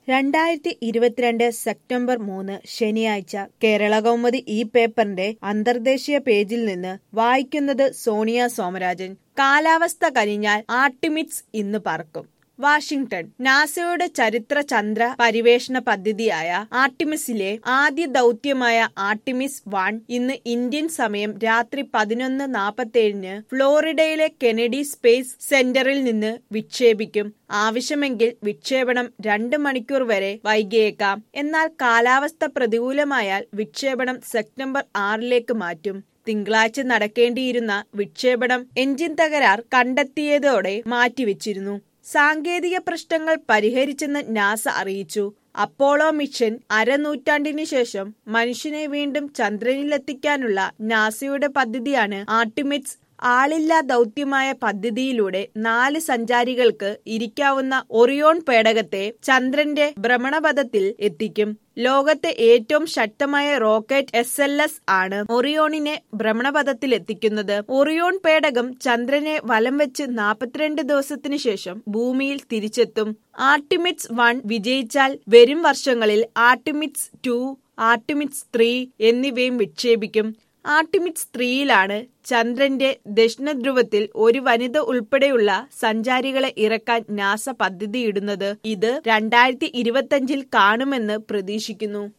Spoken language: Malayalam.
രണ്ടായിരത്തി ഇരുപത്തിരണ്ട് സെപ്റ്റംബർ മൂന്ന് ശനിയാഴ്ച കേരളകൗമുദി ഈ പേപ്പറിന്റെ അന്തർദേശീയ പേജിൽ നിന്ന് വായിക്കുന്നത് സോണിയ സോമരാജൻ കാലാവസ്ഥ കനിഞ്ഞാൽ ആർട്ടിമിറ്റ്സ് ഇന്ന് പറക്കും വാഷിംഗ്ടൺ നാസയുടെ ചരിത്ര ചന്ദ്ര പരിവേഷണ പദ്ധതിയായ ആർട്ടിമിസിലെ ആദ്യ ദൗത്യമായ ആർട്ടിമിസ് വൺ ഇന്ന് ഇന്ത്യൻ സമയം രാത്രി പതിനൊന്ന് നാൽപ്പത്തേഴിന് ഫ്ലോറിഡയിലെ കെനഡി സ്പേസ് സെന്ററിൽ നിന്ന് വിക്ഷേപിക്കും ആവശ്യമെങ്കിൽ വിക്ഷേപണം രണ്ട് മണിക്കൂർ വരെ വൈകിയേക്കാം എന്നാൽ കാലാവസ്ഥ പ്രതികൂലമായാൽ വിക്ഷേപണം സെപ്റ്റംബർ ആറിലേക്ക് മാറ്റും തിങ്കളാഴ്ച നടക്കേണ്ടിയിരുന്ന വിക്ഷേപണം എഞ്ചിൻ തകരാർ കണ്ടെത്തിയതോടെ മാറ്റിവെച്ചിരുന്നു സാങ്കേതിക പ്രശ്നങ്ങൾ പരിഹരിച്ചെന്ന് നാസ അറിയിച്ചു അപ്പോളോ മിഷൻ അരനൂറ്റാണ്ടിനു ശേഷം മനുഷ്യനെ വീണ്ടും ചന്ദ്രനിലെത്തിക്കാനുള്ള നാസയുടെ പദ്ധതിയാണ് ആർട്ടിമിറ്റ്സ് ആളില്ലാ ദൗത്യമായ പദ്ധതിയിലൂടെ നാല് സഞ്ചാരികൾക്ക് ഇരിക്കാവുന്ന ഒറിയോൺ പേടകത്തെ ചന്ദ്രന്റെ ഭ്രമണപഥത്തിൽ എത്തിക്കും ലോകത്തെ ഏറ്റവും ശക്തമായ റോക്കറ്റ് എസ് എൽ എസ് ആണ് ഒറിയോണിനെ ഭ്രമണപഥത്തിൽ എത്തിക്കുന്നത് ഒറിയോൺ പേടകം ചന്ദ്രനെ വലം വെച്ച് നാൽപ്പത്തിരണ്ട് ദിവസത്തിനു ശേഷം ഭൂമിയിൽ തിരിച്ചെത്തും ആർട്ടിമിറ്റ്സ് വൺ വിജയിച്ചാൽ വരും വർഷങ്ങളിൽ ആർട്ടിമിറ്റ്സ് ടു ആർട്ടിമിറ്റ്സ് ത്രീ എന്നിവയും വിക്ഷേപിക്കും ആർട്ടിമിറ്റ്സ് ത്രീയിലാണ് ചന്ദ്രന്റെ ദക്ഷിണധ്രുവത്തിൽ ഒരു വനിത ഉൾപ്പെടെയുള്ള സഞ്ചാരികളെ ഇറക്കാൻ നാസ പദ്ധതിയിടുന്നത് ഇത് രണ്ടായിരത്തി ഇരുപത്തിയഞ്ചിൽ കാണുമെന്ന് പ്രതീക്ഷിക്കുന്നു